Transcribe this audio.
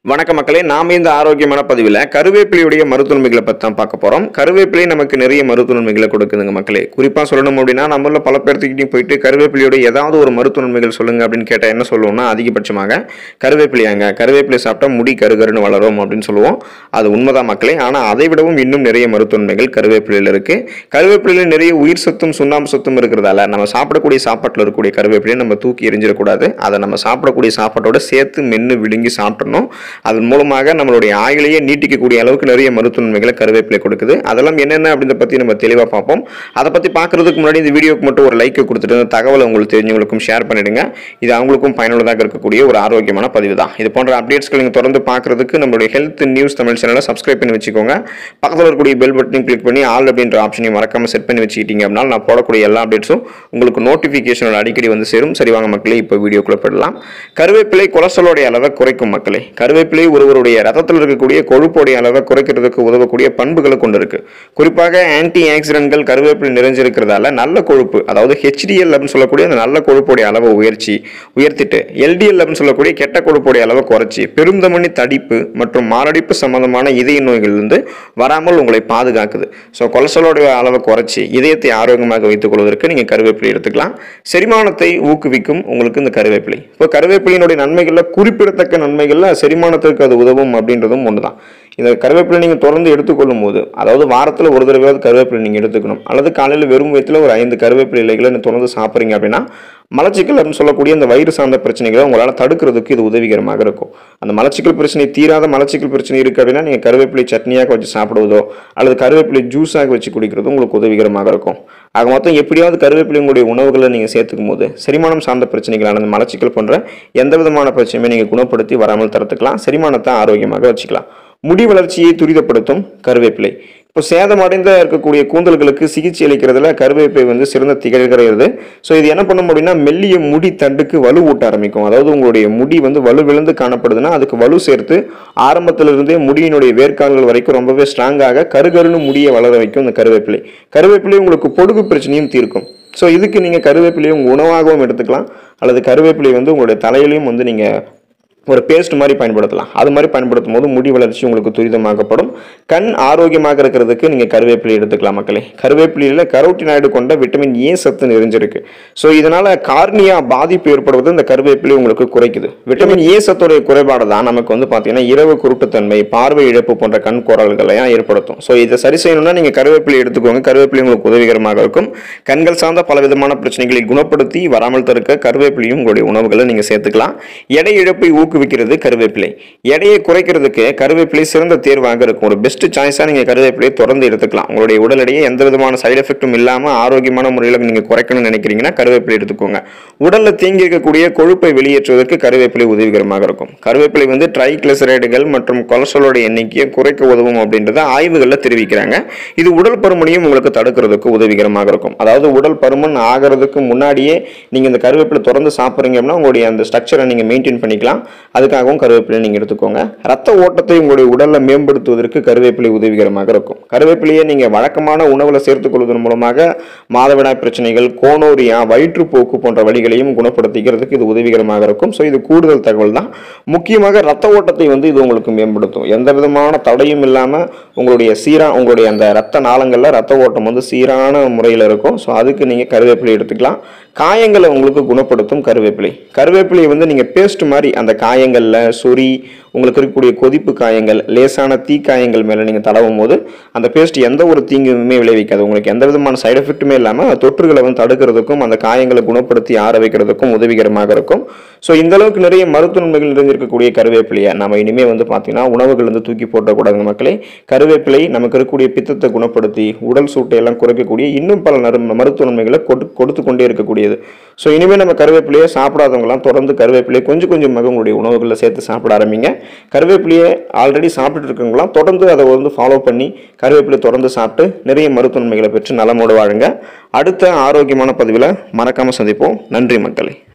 வணக்க மக்களே நாம இந்த ஆரோக்கியமான பதிவில் கருவேப்பிலையுடைய மருத்துவன்மைகளை பற்றி தான் பார்க்க போகிறோம் கருவேப்பிலை நமக்கு நிறைய மருத்துவன்மைகளை கொடுக்குதுங்க மக்களே குறிப்பாக சொல்லணும் அப்படின்னா நம்மள பல பேர்த்துக்கிட்டையும் போயிட்டு கருவேப்பிலையோட ஏதாவது ஒரு மருத்துவன்மைகள் சொல்லுங்க அப்படின்னு கேட்டால் என்ன சொல்லுவோம்னா அதிகபட்சமாக கருவேப்பிலையாங்க கருவேப்பிலை சாப்பிட்டா முடி கருகருன்னு வளரும் அப்படின்னு சொல்லுவோம் அது உண்மைதான் மக்களே ஆனால் அதை விடவும் இன்னும் நிறைய மருத்துவன்மைகள் கருவேப்பிலையில் இருக்குது கருவேப்பிலையில் நிறைய உயிர் சத்தும் சுண்ணாம்பு சத்தும் இருக்கிறதால நம்ம சாப்பிடக்கூடிய சாப்பாட்டில் இருக்கக்கூடிய கருவேப்பிலையை நம்ம தூக்கி எரிஞ்சிடக்கூடாது அதை நம்ம சாப்பிடக்கூடிய சாப்பாட்டோட சேர்த்து மென்று விழுங்கி சாப்பிடணும் அதன் மூலமாக நம்மளுடைய ஆயுளையே நீட்டிக்கக்கூடிய அளவுக்கு நிறைய மருத்துவன்மைகளை கருவேப்பிலை கொடுக்குது அதெல்லாம் என்னென்ன அப்படின்றத பற்றி நம்ம தெளிவாக பார்ப்போம் அதை பற்றி பார்க்கறதுக்கு முன்னாடி இந்த வீடியோக்கு மட்டும் ஒரு லைக் கொடுத்துட்டு இந்த தகவலை உங்களுக்கு தெரிஞ்சவங்களுக்கும் ஷேர் பண்ணிடுங்க இது அவங்களுக்கும் பயனுள்ளதாக இருக்கக்கூடிய ஒரு ஆரோக்கியமான பதிவு தான் இது போன்ற அப்டேட்ஸ்கள் நீங்கள் தொடர்ந்து பார்க்கறதுக்கு நம்மளுடைய ஹெல்த் நியூஸ் தமிழ் சேனலை சப்ஸ்கிரைப் பண்ணி வச்சுக்கோங்க பக்கத்தில் இருக்கக்கூடிய பெல் பட்டனையும் கிளிக் பண்ணி ஆல் அப்படின்ற ஆப்ஷனையும் மறக்காம செட் பண்ணி வச்சுக்கிட்டீங்க அப்படின்னா நான் போடக்கூடிய எல்லா அப்டேட்ஸும் உங்களுக்கு நோட்டிஃபிகேஷனோட அடிக்கடி வந்து சேரும் சரி வாங்க மக்களே இப்போ வீடியோக்குள்ள போயிடலாம் கருவேப்பிலை கொலஸ்ட்ராலோடைய அளவை குறைக்கும் மக்களே கருவேப்பிலை ஒருவருடைய ரத்தத்தில் இருக்கக்கூடிய கொழுப்போடைய அளவை குறைக்கிறதுக்கு உதவக்கூடிய பண்புகளை கொண்டு இருக்கு குறிப்பாக ஆன்டி ஆக்சிடென்ட்கள் கருவேப்பிலை நிறைஞ்சிருக்கிறதால நல்ல கொழுப்பு அதாவது ஹெச்டிஎல் அப்படின்னு சொல்லக்கூடிய அந்த நல்ல கொழுப்போடைய அளவை உயர்ச்சி உயர்த்திட்டு எல்டிஎல் அப்படின்னு சொல்லக்கூடிய கெட்ட கொழுப்போடைய அளவை குறைச்சி பெருந்தமணி தடிப்பு மற்றும் மாரடைப்பு சம்பந்தமான இதய நோய்களிலிருந்து வராமல் உங்களை பாதுகாக்குது ஸோ கொலஸ்ட்ராலோடைய அளவை குறைச்சி இதயத்தை ஆரோக்கியமாக வைத்துக் கொள்வதற்கு நீங்கள் கருவேப்பிலை எடுத்துக்கலாம் செரிமானத்தை ஊக்குவிக்கும் உங்களுக்கு இந்த கருவேப்பிலை இப்போ கருவேப்பிலையினுடைய நன்மைகளில் குறிப்பிடத்தக்க நன்மைகளில் செரிமானத்திற்கு அது உதவும் அப்படின்றதும் ஒன்று தான் இந்த கருவேப்பிலை நீங்கள் தொடர்ந்து எடுத்துக்கொள்ளும் போது அதாவது வாரத்தில் ஒரு தடவையாவது கருவேப்பிலை நீங்கள் எடுத்துக்கணும் அல்லது காலையில் வெறும் வயிற்றில் ஒரு ஐந்து கருவேப்பிலை இலைகளை நீங்கள் தொடர்ந்து சாப்பிட்றீங்க அப்படின்னா மலச்சிக்கல் அப்படின்னு சொல்லக்கூடிய அந்த வயிறு சார்ந்த பிரச்சனைகளை உங்களால் தடுக்கிறதுக்கு இது உதவிகரமாக இருக்கும் அந்த மலச்சிக்கல் பிரச்சனை தீராத மலச்சிக்கல் பிரச்சனை இருக்குது அப்படின்னா நீங்கள் கருவேப்பிலை சட்னியாக வச்சு சாப்பிடுவதோ அல்லது கருவேப்பிலை ஜூஸாக வச்சு குடிக்கிறதோ உங்களுக்கு உதவிகரமாக இருக்கும் ஆக மொத்தம் எப்படியாவது கருவேப்பிலை உங்களுடைய உணவுகளை நீங்கள் சேர்த்துக்கும் போது செரிமானம் சார்ந்த பிரச்சனைகளான இந்த மலச்சிக்கல் போன்ற எந்த விதமான பிரச்சனையுமே நீங்கள் குணப்படுத்தி வராமல் தடுத்துக்கலாம் செரிமானத்தை ஆரோக்கியமாக வச்சுக்கலாம் முடி வளர்ச்சியை துரிதப்படுத்தும் கருவேப்பிலை இப்போ சேதமடைந்த இருக்கக்கூடிய கூந்தல்களுக்கு சிகிச்சை அளிக்கிறதுல கருவேப்பிலை வந்து சிறந்த திகழ்கிறது ஸோ இது என்ன பண்ணும் அப்படின்னா மெல்லிய முடி தண்டுக்கு வலு ஊட்ட ஆரம்பிக்கும் அதாவது உங்களுடைய முடி வந்து வலு விழுந்து காணப்படுதுன்னா அதுக்கு வலு சேர்த்து ஆரம்பத்துல இருந்தே முடியினுடைய வேர்க்கால்கள் வரைக்கும் ரொம்பவே ஸ்ட்ராங்காக கருகருன்னு முடியை வளர வைக்கும் இந்த கருவேப்பிலை கருவேப்பிலை உங்களுக்கு பொடுகு பிரச்சனையும் தீர்க்கும் ஸோ இதுக்கு நீங்கள் கருவேப்பிலையை உங்கள் உணவாகவும் எடுத்துக்கலாம் அல்லது கருவேப்பிலை வந்து உங்களுடைய தலையிலையும் வந்து நீங்கள் ஒரு பேஸ்ட் மாதிரி பயன்படுத்தலாம் அது மாதிரி பயன்படுத்தும் போது முடி வளர்ச்சி உங்களுக்கு துரிதமாகப்படும் கண் ஆரோக்கியமாக இருக்கிறதுக்கு நீங்கள் கருவேப்பிலை எடுத்துக்கலாம் மக்களே கருவேப்பிலையில் கரோட்டினாய்டு கொண்ட விட்டமின் ஏ சத்து நிறைஞ்சிருக்கு ஸோ இதனால் கார்னியா பாதிப்பு ஏற்படுவது இந்த கருவேப்பிலை உங்களுக்கு குறைக்குது விட்டமின் ஏ சத்துடைய குறைபாடு தான் நமக்கு வந்து பார்த்தீங்கன்னா இரவு குருட்டுத்தன்மை பார்வை இழப்பு போன்ற கண் குரல்களையும் ஏற்படுத்தும் ஸோ இதை சரி செய்யணும்னா நீங்கள் கருவேப்பிலை எடுத்துக்கோங்க கருவேப்பிலை உங்களுக்கு உதவிகரமாக இருக்கும் கண்கள் சார்ந்த பல விதமான பிரச்சனைகளை குணப்படுத்தி வராமல் தடுக்க கருவேப்பிலையும் உங்களுடைய உணவுகளை நீங்கள் சேர்த்துக்கலாம் எடை இழப்பை ஊக்குவிக்கிறது கருவேப்பிலை எடையை குறைக்கிறதுக்கு கருவேப்பிலை சிறந்த தேர்வாக இருக்கும் ஒரு பெஸ்ட் சாய்ஸாக நீங்கள் கருவேப்பிலையை தொடர்ந்து எடுத்துக்கலாம் உங்களுடைய உடல் எடையை எந்த விதமான சைடு எஃபெக்ட்டும் இல்லாமல் ஆரோக்கியமான முறையில் நீங்கள் குறைக்கணும்னு நினைக்கிறீங்கன்னா கருவேப்பிலை எடுத்துக்கோங்க உடலில் தேங்கி இருக்கக்கூடிய கொழுப்பை வெளியேற்றுவதற்கு கருவேப்பிலை உதவிகரமாக இருக்கும் கருவேப்பிலை வந்து ட்ரைகிளிசரைடுகள் மற்றும் கொலஸ்ட்ராலோட எண்ணிக்கையை குறைக்க உதவும் அப்படின்றத ஆய்வுகளில் தெரிவிக்கிறாங்க இது உடல் பருமனையும் உங்களுக்கு தடுக்கிறதுக்கு உதவிகரமாக இருக்கும் அதாவது உடல் பருமன் ஆகிறதுக்கு முன்னாடியே நீங்கள் இந்த கருவேப்பிலை தொடர்ந்து சாப்பிட்றீங்க அப்படின்னா உங்களுடைய அந்த ஸ்ட்ரக்சரை நீங்கள் மெயின்டைன் பண்ணிக்கலாம் அதுக்காகவும் கருவேப்பிலை நீங்கள் எடுத்துக்கோங்க ரத்த ஓட்டத்தை உங்களுடைய உடலில் மேம்படுத்துவதற்கு கருவேப்பிலை உதவிகரமாக இருக்கும் கருவேப்பிலையை நீங்கள் வழக்கமான உணவில் சேர்த்துக் கொள்வதன் மூலமாக மாதவிடாய் பிரச்சனைகள் கோனோரியா வயிற்றுப்போக்கு போன்ற வழிகளையும் குணப்படுத்திக்கிறதுக்கு இது உதவிகரமாக இருக்கும் ஸோ இது கூடுதல் தகவல் தான் முக்கியமாக ரத்த ஓட்டத்தை வந்து இது உங்களுக்கு மேம்படுத்தும் எந்த விதமான தடையும் இல்லாமல் உங்களுடைய சீரா உங்களுடைய அந்த ரத்த நாளங்களில் ரத்த ஓட்டம் வந்து சீரான முறையில் இருக்கும் ஸோ அதுக்கு நீங்கள் கருவேப்பிலை எடுத்துக்கலாம் காயங்களை உங்களுக்கு குணப்படுத்தும் கருவேப்பிலை கருவேப்பிலையை வந்து நீங்கள் பேஸ்ட் மாதிரி அந்த காயங்களில் சொறி உங்களுக்கு இருக்கக்கூடிய கொதிப்பு காயங்கள் லேசான தீக்காயங்கள் மேலே நீங்கள் தடவும் போது அந்த பேஸ்ட் எந்த ஒரு தீங்குமே விளைவிக்காது உங்களுக்கு எந்த விதமான சைடு எஃபெக்ட்டுமே இல்லாமல் தொற்றுகளை வந்து தடுக்கிறதுக்கும் அந்த காயங்களை குணப்படுத்தி ஆற வைக்கிறதுக்கும் உதவிகரமாக இருக்கும் ஸோ இந்த அளவுக்கு நிறைய மருத்துவ நன்மைகள் நிறைஞ்சிருக்கக்கூடிய கருவேப்பிலையை நம்ம இனிமேல் வந்து பார்த்தீங்கன்னா உணவுகள் வந்து தூக்கி போட்டக்கூடாதுங்க மக்களே கருவேப்பிலை நமக்கு இருக்கக்கூடிய பித்தத்தை குணப்படுத்தி உடல் சூட்டை எல்லாம் குறைக்கக்கூடிய இன்னும் பல நறு மருத்துவ நன்மைகளை கொடு கொடுத்து கொண்டே இருக்கக்கூடியது ஸோ இனிமேல் நம்ம கருவேப்பிலையை சாப்பிடாதவங்களாம் தொடர்ந்து கருவேப்பிலையை கொஞ்சம் கொஞ்சமாக உங்களுடைய உணவுகளில் சேர்த்து சாப்பிட ஆரம்பிங்க கருவேப்பிலையை ஆல்ரெடி சாப்பிட்டுட்டு இருக்கவங்களாம் தொடர்ந்து அதை வந்து ஃபாலோ பண்ணி கருவேப்பிலை தொடர்ந்து சாப்பிட்டு நிறைய மருத்துவ நன்மைகளை பெற்று நலமோடு வாழுங்க அடுத்த ஆரோக்கியமான பதிவில் மறக்காமல் சந்திப்போம் நன்றி மக்களே